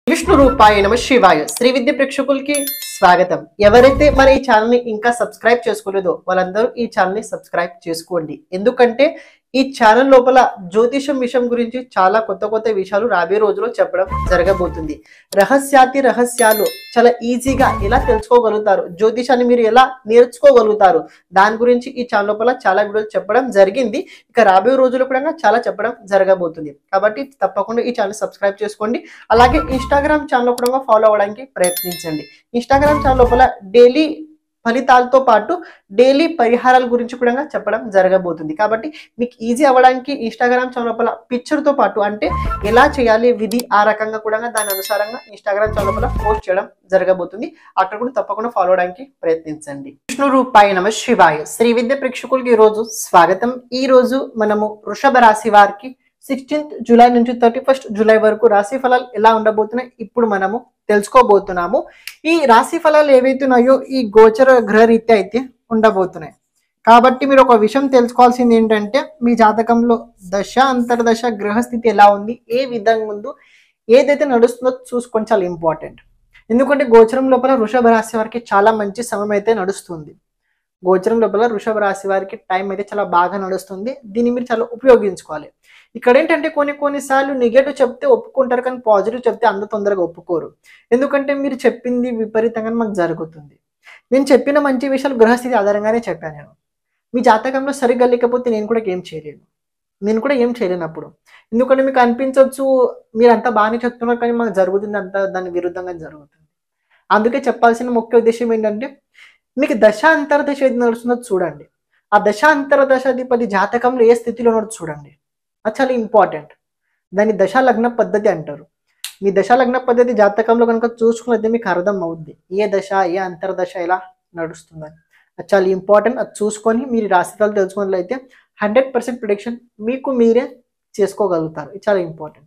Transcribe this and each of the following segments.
విష్ణు రూపాయ నమ శివాయ శ్రీ విద్య ప్రేక్షకులకి స్వాగతం ఎవరైతే మన ఈ ఛానల్ ని ఇంకా సబ్స్క్రైబ్ చేసుకోలేదో వాళ్ళందరూ ఈ ఛానల్ ని సబ్స్క్రైబ్ చేసుకోండి ఎందుకంటే ఈ ఛానల్ లోపల జ్యోతిషం విషయం గురించి చాలా కొత్త కొత్త విషయాలు రాబోయే రోజుల్లో చెప్పడం జరగబోతుంది రహస్యాతి రహస్యాలు చాలా ఈజీగా ఎలా తెలుసుకోగలుగుతారు జ్యోతిషాన్ని మీరు ఎలా నేర్చుకోగలుగుతారు దాని గురించి ఈ ఛానల్ లోపల చాలా వీడియోలు చెప్పడం జరిగింది ఇక రాబోయే రోజుల్లో కూడా చాలా చెప్పడం జరగబోతుంది కాబట్టి తప్పకుండా ఈ ఛానల్ సబ్స్క్రైబ్ చేసుకోండి అలాగే ఇన్స్టాగ్రామ్ ఛానల్ కూడా ఫాలో అవ్వడానికి ప్రయత్నించండి ఇన్స్టాగ్రామ్ ఛానల్ లోపల డైలీ ఫలితాలతో పాటు డైలీ పరిహారాల గురించి కూడా చెప్పడం జరగబోతుంది కాబట్టి మీకు ఈజీ అవ్వడానికి ఇన్స్టాగ్రామ్ ఛానల్ లోపల picture తో పాటు అంటే ఎలా చేయాలి విధి ఆ రకంగా కూడా దాని అనుసారంగా ఇన్స్టాగ్రామ్ ఛానల్ లోపల పోస్ట్ చేయడం జరగబోతుంది అక్కడ కూడా తప్పకుండా ఫాలో అవడానికి ప్రయత్నించండి విష్ణు రూపాయ నమ శివాయ శ్రీ విద్య ప్రేక్షకులకి ఈ రోజు స్వాగతం ఈ రోజు మనము వృషభ రాశి వారికి సిక్స్టీన్త్ జూలై నుంచి థర్టీ ఫస్ట్ జూలై వరకు రాశి ఫలాలు ఎలా ఉండబోతున్నాయి ఇప్పుడు మనము తెలుసుకోబోతున్నాము ఈ రాశి ఫలాలు ఏవైతున్నాయో ఈ గోచర గ్రహరీత్యా అయితే ఉండబోతున్నాయి కాబట్టి మీరు ఒక విషయం తెలుసుకోవాల్సింది ఏంటంటే మీ జాతకంలో దశ అంతర్దశ గ్రహస్థితి ఎలా ఉంది ఏ విధంగా ఉందో ఏదైతే నడుస్తుందో చూసుకొని చాలా ఇంపార్టెంట్ ఎందుకంటే గోచరం లోపల వృషభ రాశి వారికి చాలా మంచి సమయం అయితే నడుస్తుంది గోచరం లోపల వృషభ రాశి వారికి టైం అయితే చాలా బాగా నడుస్తుంది దీన్ని మీరు చాలా ఉపయోగించుకోవాలి ఇక్కడ ఏంటంటే కొన్ని కొన్నిసార్లు నెగటివ్ చెప్తే ఒప్పుకుంటారు కానీ పాజిటివ్ చెప్తే అంత తొందరగా ఒప్పుకోరు ఎందుకంటే మీరు చెప్పింది విపరీతంగా మాకు జరుగుతుంది నేను చెప్పిన మంచి విషయాలు గ్రహస్థితి ఆధారంగానే చెప్పాను నేను మీ జాతకంలో సరిగ్గా లేకపోతే నేను కూడా ఏం చేయలేను నేను కూడా ఏం చేయలేను అప్పుడు ఎందుకంటే మీకు అనిపించవచ్చు మీరు అంతా బాగానే చెప్తున్నారు కానీ మాకు జరుగుతుంది అంతా దాని విరుద్ధంగా జరుగుతుంది అందుకే చెప్పాల్సిన ముఖ్య ఉద్దేశం ఏంటంటే మీకు దశ అంతర్దశ ఏది నడుస్తుందో చూడండి ఆ దశ అంతర్దశాధిపతి జాతకంలో ఏ స్థితిలో ఉన్నదో చూడండి అది చాలా ఇంపార్టెంట్ దాన్ని దశ లగ్న పద్ధతి అంటారు మీ దశ లగ్న పద్ధతి జాతకంలో కనుక చూసుకున్నది మీకు అర్థం అవుద్ది ఏ దశ ఏ అంతర్దశ ఎలా నడుస్తుందని అది చాలా ఇంపార్టెంట్ అది చూసుకొని మీరు రాశిఫలాలు తెలుసుకున్నట్లయితే హండ్రెడ్ పర్సెంట్ ప్రిడిక్షన్ మీకు మీరే చేసుకోగలుగుతారు ఇది చాలా ఇంపార్టెంట్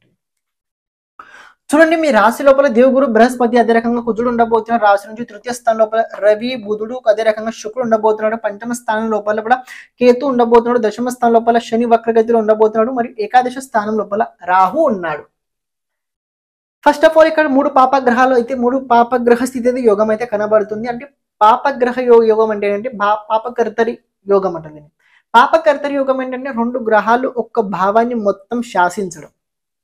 చూడండి మీ రాశి లోపల దేవుగురు బృహస్పతి అదే రకంగా కుజుడు ఉండబోతున్నాడు రాశి నుంచి తృతీయ స్థానం లోపల రవి బుధుడు అదే రకంగా శుక్రుడు ఉండబోతున్నాడు పంచమ స్థానం లోపల కూడా కేతు ఉండబోతున్నాడు దశమ స్థానం లోపల శని వక్రగతిలో ఉండబోతున్నాడు మరియు ఏకాదశ స్థానం లోపల రాహు ఉన్నాడు ఫస్ట్ ఆఫ్ ఆల్ ఇక్కడ మూడు పాపగ్రహాలు అయితే మూడు పాపగ్రహ స్థితి అయితే యోగం అయితే కనబడుతుంది అంటే పాపగ్రహ యో- యోగం అంటే ఏంటంటే భా పాపకర్తరి యోగం అంటుంది దీన్ని. పాపకర్తరి యోగం ఏంటంటే రెండు గ్రహాలు ఒక్క భావాన్ని మొత్తం శాసించడం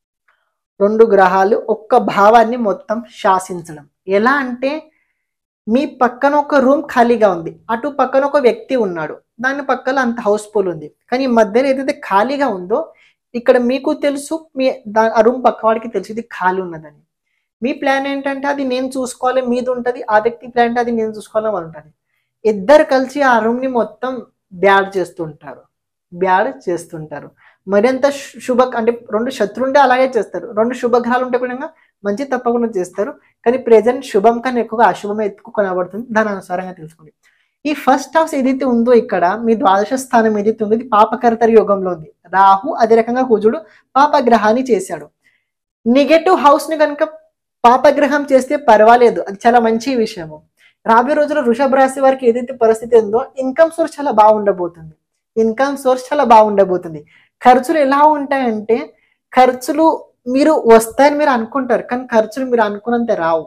రెండు గ్రహాలు ఒక్క భావాన్ని మొత్తం శాసించడం ఎలా అంటే మీ పక్కన ఒక రూమ్ ఖాళీగా ఉంది అటు పక్కన ఒక వ్యక్తి ఉన్నాడు దాని పక్కన అంత హౌస్ఫుల్ ఉంది కానీ ఈ మధ్యలో ఏదైతే ఖాళీగా ఉందో ఇక్కడ మీకు తెలుసు మీ దా ఆ రూమ్ పక్క వాడికి తెలుసు ఇది ఖాళీ ఉన్నదని మీ ప్లాన్ ఏంటంటే అది నేను చూసుకోవాలి మీది ఉంటుంది ఆ వ్యక్తి ప్లాన్ అంటే అది నేను చూసుకోవాలి అని ఉంటుంది ఇద్దరు కలిసి ఆ రూమ్ ని మొత్తం బ్యాడ్ చేస్తుంటారు బ్యాడ్ చేస్తుంటారు మరింత శు- శుభ అంటే రెండు శత్రువుంటే అలాగే చేస్తారు రెండు శుభగ్రహాలు ఉంటే కూడా మంచి తప్పకుండా చేస్తారు కానీ ప్రెజెంట్ శుభం కన్నా ఎక్కువగా అశుభమే ఎక్కువ కనబడుతుంది దాని అనుసారంగా తెలుసుకోండి ఈ ఫస్ట్ హౌస్ ఏదైతే ఉందో ఇక్కడ మీ ద్వాదశ స్థానం ఏదైతే ఉందో ఇది పాపకర్తరి యోగంలో ఉంది రాహు అదే రకంగా కుజుడు పాపగ్రహాన్ని చేశాడు నెగటివ్ హౌస్ ని కనుక పాపగ్రహం చేస్తే పర్వాలేదు అది చాలా మంచి విషయము రాబోయే రోజుల్లో వృషభ రాశి వారికి ఏదైతే పరిస్థితి ఉందో ఇన్కమ్ సోర్స్ చాలా బాగుండబోతుంది ఇన్కమ్ సోర్స్ చాలా బాగుండబోతుంది ఖర్చులు ఎలా ఉంటాయంటే ఖర్చులు మీరు వస్తాయని మీరు అనుకుంటారు కానీ ఖర్చులు మీరు అనుకున్నంత రావు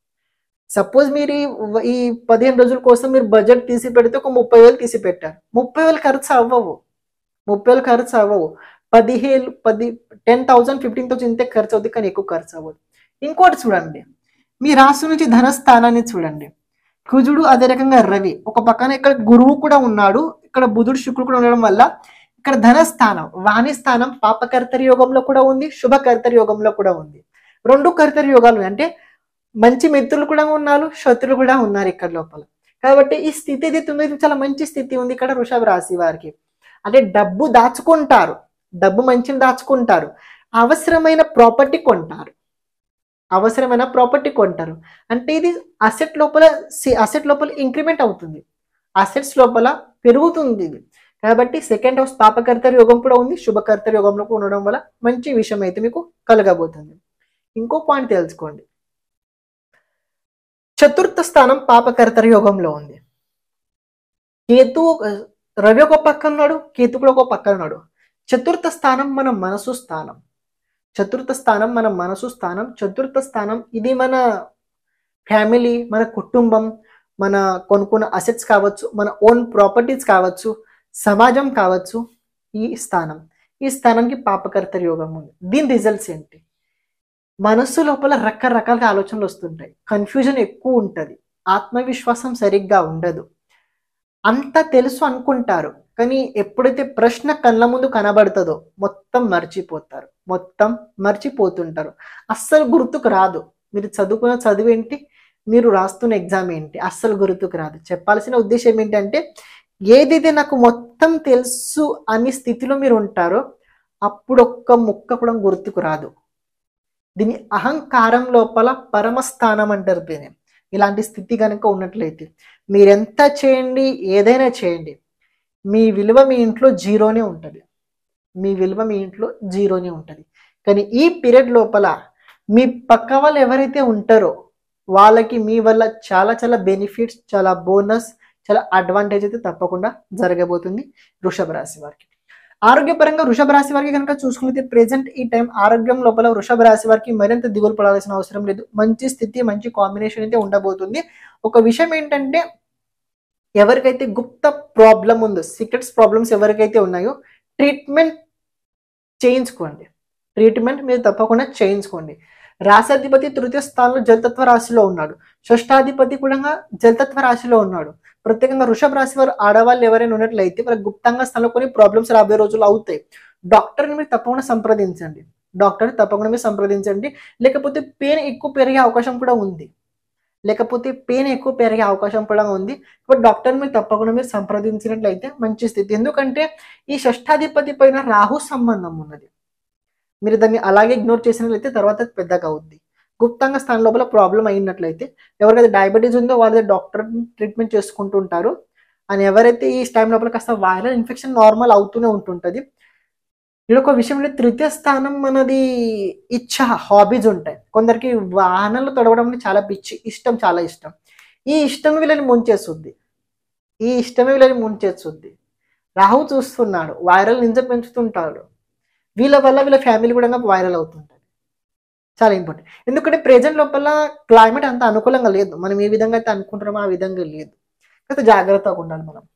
సపోజ్ మీరు ఈ- ఈ పదిహేను రోజుల కోసం మీరు బడ్జెట్ తీసి పెడితే ఒక ముప్పై వేలు తీసి పెట్టారు ముప్పై వేలు ఖర్చు అవ్వవు ముప్పై వేలు ఖర్చు అవ్వవు పదిహేను పది టెన్ థౌసండ్ ఫిఫ్టీన్ థౌసండ్ ఇంతే ఖర్చు అవుతుంది కానీ ఎక్కువ ఖర్చు అవ్వదు ఇంకోటి చూడండి మీ రాశి నుంచి ధనస్థానాన్ని చూడండి కుజుడు అదే రకంగా రవి ఒక పక్కన ఇక్కడ గురువు కూడా ఉన్నాడు ఇక్కడ బుధుడు శుక్రుడు కూడా ఉండడం వల్ల ఇక్కడ ధనస్థానం వాణి స్థానం పాపకర్తరి యోగంలో కూడా ఉంది శుభకర్తరి యోగంలో కూడా ఉంది రెండు కర్తరి యోగాలు ఉన్నాయి. అంటే మంచి మిత్రులు కూడా ఉన్నారు శత్రులు కూడా ఉన్నారు ఇక్కడ లోపల కాబట్టి ఈ స్థితి ఏదైతే ఉందో ఇది చాలా మంచి స్థితి ఉంది ఇక్కడ వృషభ రాశి వారికి అంటే డబ్బు దాచుకుంటారు డబ్బు మంచిని దాచుకుంటారు అవసరమైన ప్రాపర్టీ కొంటారు అవసరమైన ప్రాపర్టీ కొంటారు అంటే ఇది అసెట్ లోపల అసెట్ లోపల ఇంక్రిమెంట్ అవుతుంది అసెట్స్ లోపల పెరుగుతుంది ఇది కాబట్టి సెకండ్ హౌస్ పాపకర్తరి యోగం కూడా ఉంది శుభకర్తరి యోగంలో కూడా ఉండడం వల్ల మంచి విషయం అయితే మీకు కలగబోతుంది ఇంకో పాయింట్ తెలుసుకోండి చతుర్థ స్థానం పాపకర్తరి యోగంలో ఉంది కేతు రవి ఒక పక్క ఉన్నాడు కేతు కూడా ఒక పక్క ఉన్నాడు చతుర్థ స్థానం మన మనసు స్థానం చతుర్థ స్థానం మన మనసు స్థానం చతుర్థ స్థానం ఇది మన ఫ్యామిలీ మన కుటుంబం మన కొనుక్కున్న అసెట్స్ కావచ్చు మన ఓన్ ప్రాపర్టీస్ కావచ్చు సమాజం కావచ్చు ఈ స్థానం ఈ స్థానానికి పాపకర్త యోగం ఉంది దీని రిజల్ట్స్ ఏంటి మనస్సు లోపల రకరకాల ఆలోచనలు వస్తుంటాయి కన్ఫ్యూజన్ ఎక్కువ ఉంటుంది ఆత్మవిశ్వాసం సరిగ్గా ఉండదు అంత తెలుసు అనుకుంటారు కానీ ఎప్పుడైతే ప్రశ్న కళ్ళ ముందు కనబడుతుందో మొత్తం మర్చిపోతారు మొత్తం మర్చిపోతుంటారు అస్సలు గుర్తుకు రాదు మీరు చదువుకున్న చదువు ఏంటి మీరు రాస్తున్న ఎగ్జామ్ ఏంటి అస్సలు గుర్తుకు రాదు చెప్పాల్సిన ఉద్దేశం ఏంటంటే ఏదైతే నాకు మొత్తం తెలుసు అనే స్థితిలో మీరు ఉంటారో అప్పుడు ఒక్క ముక్క కూడా గుర్తుకు రాదు దీని అహంకారం లోపల పరమస్థానం అంటారు దీన్ని ఇలాంటి స్థితి కనుక ఉన్నట్లయితే మీరెంత చేయండి ఏదైనా చేయండి మీ విలువ మీ ఇంట్లో జీరోనే ఉంటుంది మీ విలువ మీ ఇంట్లో జీరోనే ఉంటుంది కానీ ఈ పీరియడ్ లోపల మీ పక్క వాళ్ళు ఎవరైతే ఉంటారో వాళ్ళకి మీ వల్ల చాలా చాలా బెనిఫిట్స్ చాలా బోనస్ చాలా అడ్వాంటేజ్ అయితే తప్పకుండా జరగబోతుంది వృషభ రాశి వారికి ఆరోగ్యపరంగా వృషభ రాశి వారికి కనుక చూసుకుంటే ప్రెసెంట్ ఈ టైం ఆరోగ్యం లోపల వృషభ రాశి వారికి మరింత దిగులు పడాల్సిన అవసరం లేదు మంచి స్థితి మంచి కాంబినేషన్ అయితే ఉండబోతుంది ఒక విషయం ఏంటంటే ఎవరికైతే గుప్త ప్రాబ్లం ఉందో సీక్రెట్స్ ప్రాబ్లమ్స్ ఎవరికైతే ఉన్నాయో ట్రీట్మెంట్ చేయించుకోండి ట్రీట్మెంట్ మీరు తప్పకుండా చేయించుకోండి రాశాధిపతి తృతీయ స్థానంలో జలతత్వ రాశిలో ఉన్నాడు షష్టాధిపతి కూడా జలతత్వ రాశిలో ఉన్నాడు ప్రత్యేకంగా వృషభ రాశి వారు ఆడవాళ్ళు ఎవరైనా ఉన్నట్లయితే వాళ్ళకి గుప్తంగా స్థలంలో కొన్ని ప్రాబ్లమ్స్ రాబోయే రోజులు అవుతాయి డాక్టర్ని మీరు తప్పకుండా సంప్రదించండి డాక్టర్ని తప్పకుండా మీరు సంప్రదించండి లేకపోతే పెయిన్ ఎక్కువ పెరిగే అవకాశం కూడా ఉంది లేకపోతే పెయిన్ ఎక్కువ పెరిగే అవకాశం కూడా ఉంది బట్ డాక్టర్ మీరు తప్పకుండా మీరు సంప్రదించినట్లయితే మంచి స్థితి ఎందుకంటే ఈ షష్టాధిపతి పైన రాహు సంబంధం ఉన్నది మీరు దాన్ని అలాగే ఇగ్నోర్ చేసినట్లయితే తర్వాత అది పెద్దగా అవుద్ది గుప్తంగా స్థానం లోపల ప్రాబ్లం అయినట్లయితే ఎవరికైతే డయాబెటీస్ ఉందో వాళ్ళ డాక్టర్ ట్రీట్మెంట్ చేసుకుంటూ ఉంటారు అని ఎవరైతే ఈ టైం లోపల కాస్త వైరల్ ఇన్ఫెక్షన్ నార్మల్ అవుతూనే ఉంటుంటుంది ఇది ఒక విషయం అంటే తృతీయ స్థానం మనది ఇచ్చ హాబీస్ ఉంటాయి కొందరికి వాహనాలు తొడవడం అంటే చాలా పిచ్చి ఇష్టం చాలా ఇష్టం ఈ ఇష్టం వీళ్ళని ముంచేస్తుంది ఈ ఇష్టమే వీళ్ళని ముంచేస్తుంది రాహు చూస్తున్నాడు వైరల్ నింజ పెంచుతుంటాడు వీళ్ళ వల్ల వీళ్ళ ఫ్యామిలీ కూడా వైరల్ అవుతుంటుంది చాలా ఇంపార్టెంట్ ఎందుకంటే ప్రెజెంట్ లోపల క్లైమేట్ అంత అనుకూలంగా లేదు మనం ఏ విధంగా అయితే అనుకుంటున్నామో ఆ విధంగా లేదు కాస్త జాగ్రత్తగా ఉండాలి మనం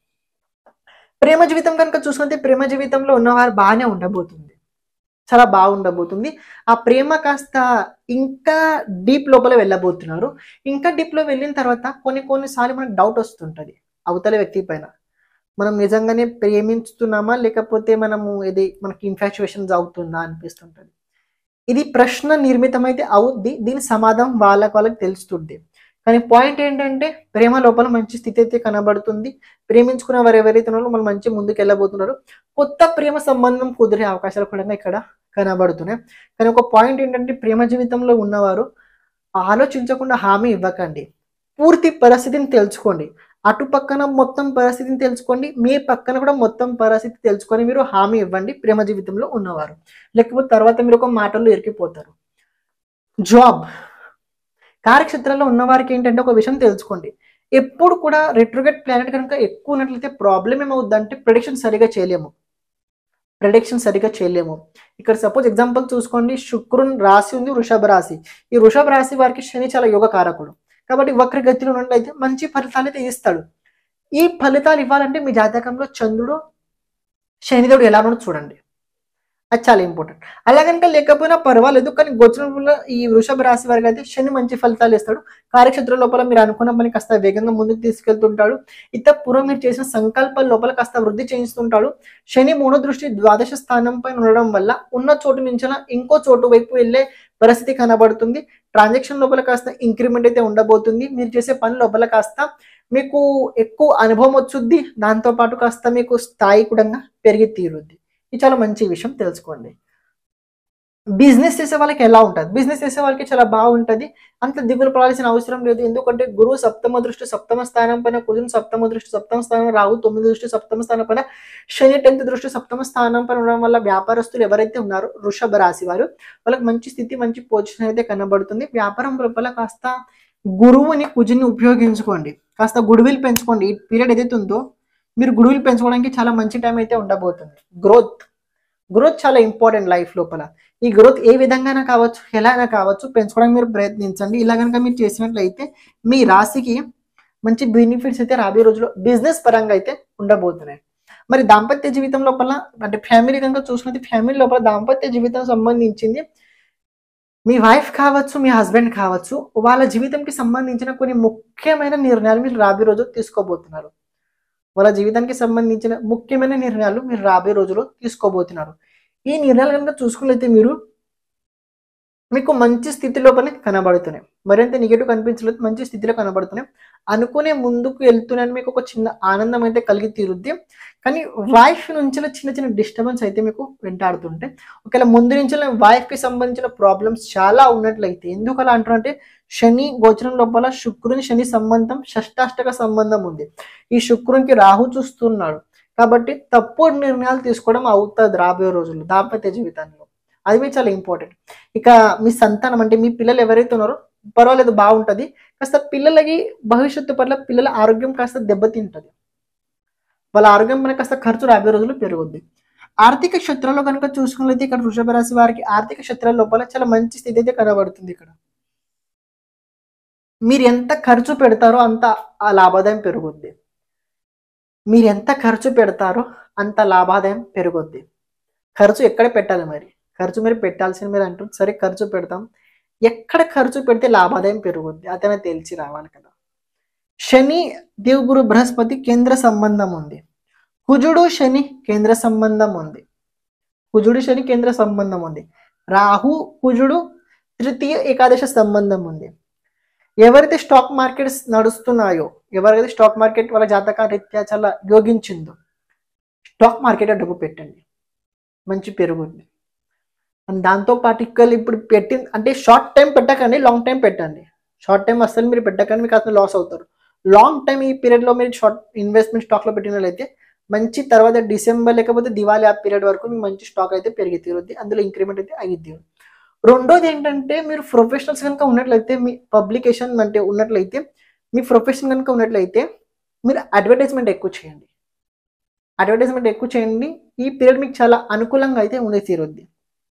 ప్రేమ జీవితం కనుక చూసుకుంటే ప్రేమ జీవితంలో ఉన్నవారు బాగానే ఉండబోతుంది చాలా బాగుండబోతుంది ఆ ప్రేమ కాస్త ఇంకా డీప్ లోపల వెళ్ళబోతున్నారు ఇంకా డీప్ లో వెళ్ళిన తర్వాత కొన్ని కొన్నిసార్లు మనకు డౌట్ వస్తుంటది అవతల వ్యక్తి పైన మనం నిజంగానే ప్రేమించుతున్నామా లేకపోతే మనము ఇది మనకి ఇన్ఫాచుయేషన్స్ అవుతుందా అనిపిస్తుంటది ఇది ప్రశ్న నిర్మితమైతే అవుద్ది దీని సమాధానం వాళ్ళకి వాళ్ళకి తెలుస్తుంది కానీ పాయింట్ ఏంటంటే ప్రేమ లోపల మంచి స్థితి అయితే కనబడుతుంది ప్రేమించుకున్న వారు ఎవరైతే ఉన్నారో మనం మంచి ముందుకు వెళ్ళబోతున్నారు కొత్త ప్రేమ సంబంధం కుదిరే అవకాశాలు కూడా ఇక్కడ కనబడుతున్నాయి కానీ ఒక పాయింట్ ఏంటంటే ప్రేమ జీవితంలో ఉన్నవారు ఆలోచించకుండా హామీ ఇవ్వకండి పూర్తి పరిస్థితిని తెలుసుకోండి అటు పక్కన మొత్తం పరిస్థితిని తెలుసుకోండి మీ పక్కన కూడా మొత్తం పరిస్థితి తెలుసుకొని మీరు హామీ ఇవ్వండి ప్రేమ జీవితంలో ఉన్నవారు లేకపోతే తర్వాత మీరు ఒక మాటల్లో ఇరికిపోతారు జాబ్ కార్యక్షేత్రంలో ఉన్నవారికి ఏంటంటే ఒక విషయం తెలుసుకోండి ఎప్పుడు కూడా రెట్రోగేట్ ప్లానెట్ కనుక ఎక్కువ ఉన్నట్లయితే ప్రాబ్లం ఏమవుద్దంటే ప్రిడిక్షన్ సరిగా చేయలేము ప్రిడిక్షన్ సరిగా చేయలేము ఇక్కడ సపోజ్ ఎగ్జాంపుల్ చూసుకోండి శుక్రుని రాశి ఉంది వృషభ రాశి ఈ వృషభ రాశి వారికి శని చాలా యోగ కారకుడు కాబట్టి వక్రగతిలో ఉన్నట్లయితే మంచి ఫలితాలు అయితే ఇస్తాడు ఈ ఫలితాలు ఇవ్వాలంటే మీ జాతకంలో చంద్రుడు శనిదేవుడు ఎలా ఉన్నాడో చూడండి అది చాలా ఇంపార్టెంట్ అలా కనుక లేకపోయినా పర్వాలేదు కానీ గోచరంలో ఈ వృషభ రాశి వారికి అయితే శని మంచి ఫలితాలు ఇస్తాడు కార్యక్షేత్రం లోపల మీరు అనుకున్న పని కాస్త వేగంగా ముందుకు తీసుకెళ్తుంటాడు ఇత పూర్వం మీరు చేసిన సంకల్పాల లోపల కాస్త వృద్ధి చేయిస్తుంటాడు శని మూడో దృష్టి ద్వాదశ స్థానం పైన ఉండడం వల్ల ఉన్న చోటు నుంచి ఇంకో చోటు వైపు వెళ్ళే పరిస్థితి కనబడుతుంది ట్రాన్సాక్షన్ లోపల కాస్త ఇంక్రిమెంట్ అయితే ఉండబోతుంది మీరు చేసే పని లోపల కాస్త మీకు ఎక్కువ అనుభవం వచ్చుద్ది దాంతో పాటు కాస్త మీకు స్థాయి కూడా పెరిగి తీరుద్ది ఇది చాలా మంచి విషయం తెలుసుకోండి బిజినెస్ చేసే వాళ్ళకి ఎలా ఉంటుంది బిజినెస్ చేసే వాళ్ళకి చాలా బాగుంటుంది అంత దిగులు పడాల్సిన అవసరం లేదు ఎందుకంటే గురువు సప్తమ దృష్టి సప్తమ స్థానం పైన కుజుని సప్తమ దృష్టి సప్తమ స్థానం రాహు తొమ్మిది దృష్టి సప్తమ స్థానం పైన శని టెన్త్ దృష్టి సప్తమ స్థానం పైన ఉండడం వల్ల వ్యాపారస్తులు ఎవరైతే ఉన్నారో వృషభ రాశి వారు వాళ్ళకి మంచి స్థితి మంచి పొజిషన్ అయితే కనబడుతుంది వ్యాపారం లోపల కాస్త గురువుని కుజుని ఉపయోగించుకోండి కాస్త గుడివిల్ పెంచుకోండి ఈ పీరియడ్ ఏదైతే ఉందో మీరు గుడివిల్ పెంచుకోవడానికి చాలా మంచి టైం అయితే ఉండబోతుంది గ్రోత్ గ్రోత్ చాలా ఇంపార్టెంట్ లైఫ్ లోపల ఈ గ్రోత్ ఏ విధంగానే కావచ్చు ఎలా అయినా కావచ్చు పెంచుకోవడానికి మీరు ప్రయత్నించండి ఇలా కనుక మీరు చేసినట్లయితే మీ రాశికి మంచి బెనిఫిట్స్ అయితే రాబోయే రోజుల్లో బిజినెస్ పరంగా అయితే ఉండబోతున్నాయి మరి దాంపత్య జీవితం లోపల అంటే ఫ్యామిలీ కనుక చూసినది ఫ్యామిలీ లోపల దాంపత్య జీవితం సంబంధించింది మీ వైఫ్ కావచ్చు మీ హస్బెండ్ కావచ్చు వాళ్ళ జీవితంకి సంబంధించిన కొన్ని ముఖ్యమైన నిర్ణయాలు మీరు రాబోయే రోజు తీసుకోబోతున్నారు వాళ్ళ జీవితానికి సంబంధించిన ముఖ్యమైన నిర్ణయాలు మీరు రాబోయే రోజుల్లో తీసుకోబోతున్నారు ఈ నిర్ణయాలు కనుక చూసుకున్నట్లయితే మీరు మీకు మంచి స్థితి లోపలే కనబడుతున్నాయి మరింత నెగిటివ్ కనిపించలేదు మంచి స్థితిలో కనబడుతున్నాయి అనుకునే ముందుకు వెళ్తున్నాను మీకు ఒక చిన్న ఆనందం అయితే కలిగి తీరుద్ది కానీ వైఫ్ నుంచి చిన్న చిన్న డిస్టర్బెన్స్ అయితే మీకు వెంటాడుతుంటే ఒకవేళ ముందు నుంచి వైఫ్ కి సంబంధించిన ప్రాబ్లమ్స్ చాలా ఉన్నట్లయితే ఎందుకు అలా అంటారంటే శని గోచరం లోపల శుక్రుని శని సంబంధం షష్టాష్టక సంబంధం ఉంది ఈ శుక్రునికి రాహు చూస్తున్నాడు కాబట్టి తప్పుడు నిర్ణయాలు తీసుకోవడం అవుతుంది రాబోయే రోజుల్లో దాంపత్య జీవితంలో అది మీకు చాలా ఇంపార్టెంట్ ఇక మీ సంతానం అంటే మీ పిల్లలు ఎవరైతే ఉన్నారో పర్వాలేదు బాగుంటుంది కాస్త పిల్లలకి భవిష్యత్తు పట్ల పిల్లల ఆరోగ్యం కాస్త దెబ్బతింటుంది వాళ్ళ ఆరోగ్యం మనకి కాస్త ఖర్చు రాబోయే రోజులు పెరుగుద్ది ఆర్థిక క్షేత్రంలో కనుక చూసుకున్నట్లయితే ఇక్కడ వృషభ రాశి వారికి ఆర్థిక క్షేత్రాల లోపల చాలా మంచి స్థితి అయితే కనబడుతుంది ఇక్కడ మీరు ఎంత ఖర్చు పెడతారో అంత ఆ లాభాదాయం పెరుగుద్ది మీరు ఎంత ఖర్చు పెడతారో అంత లాభాదాయం పెరుగుద్ది ఖర్చు ఎక్కడ పెట్టాలి మరి ఖర్చు మీరు పెట్టాల్సింది మీరు అంటారు సరే ఖర్చు పెడతాం ఎక్కడ ఖర్చు పెడితే లాభాదాయం పెరుగుద్ది అతనే తెలిసి రావాలి కదా శని దేవుగురు బృహస్పతి కేంద్ర సంబంధం ఉంది కుజుడు శని కేంద్ర సంబంధం ఉంది కుజుడు శని కేంద్ర సంబంధం ఉంది రాహు కుజుడు తృతీయ ఏకాదశ సంబంధం ఉంది ఎవరైతే స్టాక్ మార్కెట్స్ నడుస్తున్నాయో ఎవరైతే స్టాక్ మార్కెట్ వాళ్ళ జాతక రీత్యా చాలా యోగించిందో స్టాక్ మార్కెట్ డబ్బు పెట్టండి మంచి పెరుగుద్ది అండ్ దాంతో పాటు ఇక్కడ ఇప్పుడు పెట్టి అంటే షార్ట్ టైం పెట్టకండి లాంగ్ టైం పెట్టండి షార్ట్ టైం అసలు మీరు పెట్టకండి మీకు అసలు లాస్ అవుతారు లాంగ్ టైం ఈ పీరియడ్లో మీరు షార్ట్ ఇన్వెస్ట్మెంట్ స్టాక్లో పెట్టినట్లయితే మంచి తర్వాత డిసెంబర్ లేకపోతే దివాళీ ఆ పీరియడ్ వరకు మీకు మంచి స్టాక్ అయితే పెరిగి తీరుద్ది అందులో ఇంక్రిమెంట్ అయితే అయ్యిద్ది రెండోది ఏంటంటే మీరు ప్రొఫెషనల్స్ కనుక ఉన్నట్లయితే మీ పబ్లికేషన్ అంటే ఉన్నట్లయితే మీ ప్రొఫెషన్ కనుక ఉన్నట్లయితే మీరు అడ్వర్టైజ్మెంట్ ఎక్కువ చేయండి అడ్వర్టైజ్మెంట్ ఎక్కువ చేయండి ఈ పీరియడ్ మీకు చాలా అనుకూలంగా అయితే ఉండే తీరుద్ది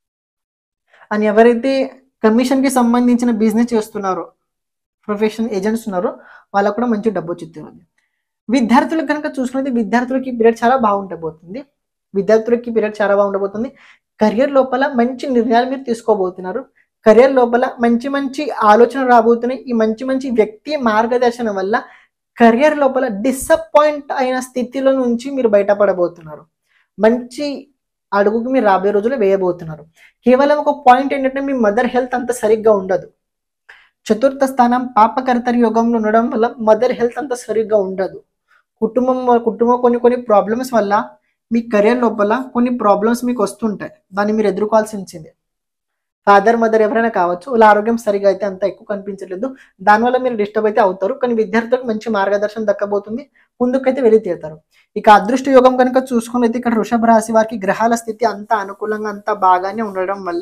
అని ఎవరైతే కమిషన్కి సంబంధించిన బిజినెస్ చేస్తున్నారో ప్రొఫెషనల్ ఏజెంట్స్ ఉన్నారో వాళ్ళకు కూడా మంచి డబ్బు వచ్చి తీరుద్ది విద్యార్థులకు కనుక చూసుకుంటే విద్యార్థులకి పీరియడ్ చాలా బాగుండబోతుంది విద్యార్థులకి పీరియడ్ చాలా బాగుండబోతుంది కెరియర్ లోపల మంచి నిర్ణయాలు మీరు తీసుకోబోతున్నారు కెరియర్ లోపల మంచి మంచి ఆలోచన రాబోతున్నాయి ఈ మంచి మంచి వ్యక్తి మార్గదర్శనం వల్ల కెరియర్ లోపల డిసప్పాయింట్ అయిన స్థితిలో నుంచి మీరు బయటపడబోతున్నారు మంచి అడుగుకి మీరు రాబోయే రోజులు వేయబోతున్నారు కేవలం ఒక పాయింట్ ఏంటంటే మీ మదర్ హెల్త్ అంత సరిగ్గా ఉండదు చతుర్థ స్థానం పాపకర్తరి యోగంలో ఉండడం వల్ల మదర్ హెల్త్ అంత సరిగ్గా ఉండదు కుటుంబం కుటుంబం కొన్ని కొన్ని ప్రాబ్లమ్స్ వల్ల మీ కెరియర్ లోపల కొన్ని ప్రాబ్లమ్స్ మీకు వస్తుంటాయి దాన్ని మీరు ఎదుర్కోవాల్సిందే ఫాదర్ మదర్ ఎవరైనా కావచ్చు వాళ్ళ ఆరోగ్యం సరిగా అయితే అంత ఎక్కువ కనిపించలేదు దానివల్ల మీరు డిస్టర్బ్ అయితే అవుతారు కానీ విద్యార్థులకు మంచి మార్గదర్శనం దక్కబోతుంది ముందుకైతే వెళ్ళి తీరుతారు ఇక అదృష్ట యోగం కనుక చూసుకున్నైతే ఇక్కడ వృషభ రాశి వారికి గ్రహాల స్థితి అంత అనుకూలంగా అంత బాగానే ఉండడం వల్ల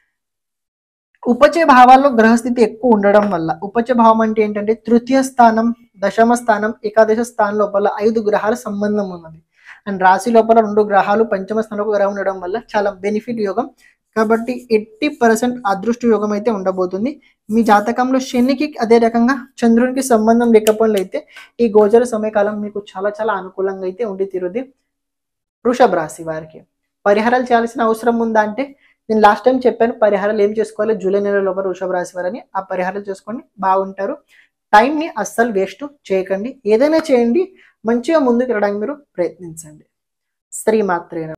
ఉపచయ భావాల్లో గ్రహస్థితి ఎక్కువ ఉండడం వల్ల ఉపచయ భావం అంటే ఏంటంటే తృతీయ స్థానం దశమ స్థానం ఏకాదశ స్థానం లోపల ఐదు గ్రహాల సంబంధం ఉన్నది అండ్ రాశి లోపల రెండు గ్రహాలు పంచమ స్థానంలో గ్రహం ఉండడం వల్ల చాలా బెనిఫిట్ యోగం కాబట్టి ఎయిటీ పర్సెంట్ అదృష్ట యోగం అయితే ఉండబోతుంది మీ జాతకంలో శనికి అదే రకంగా చంద్రునికి సంబంధం లేకపోయినట్లయితే ఈ గోచర సమయకాలం మీకు చాలా చాలా అనుకూలంగా అయితే ఉండి తీరుద్ది వృషభ రాశి వారికి పరిహారాలు చేయాల్సిన అవసరం ఉందా అంటే నేను లాస్ట్ టైం చెప్పాను పరిహారాలు ఏం చేసుకోవాలి జూలై నెల లోపల వృషభ రాశి వారని ఆ పరిహారాలు చేసుకోండి బాగుంటారు టైంని అస్సలు వేస్ట్ చేయకండి ఏదైనా చేయండి మంచిగా ముందుకు వెళ్ళడానికి మీరు ప్రయత్నించండి శ్రీమాత్రేన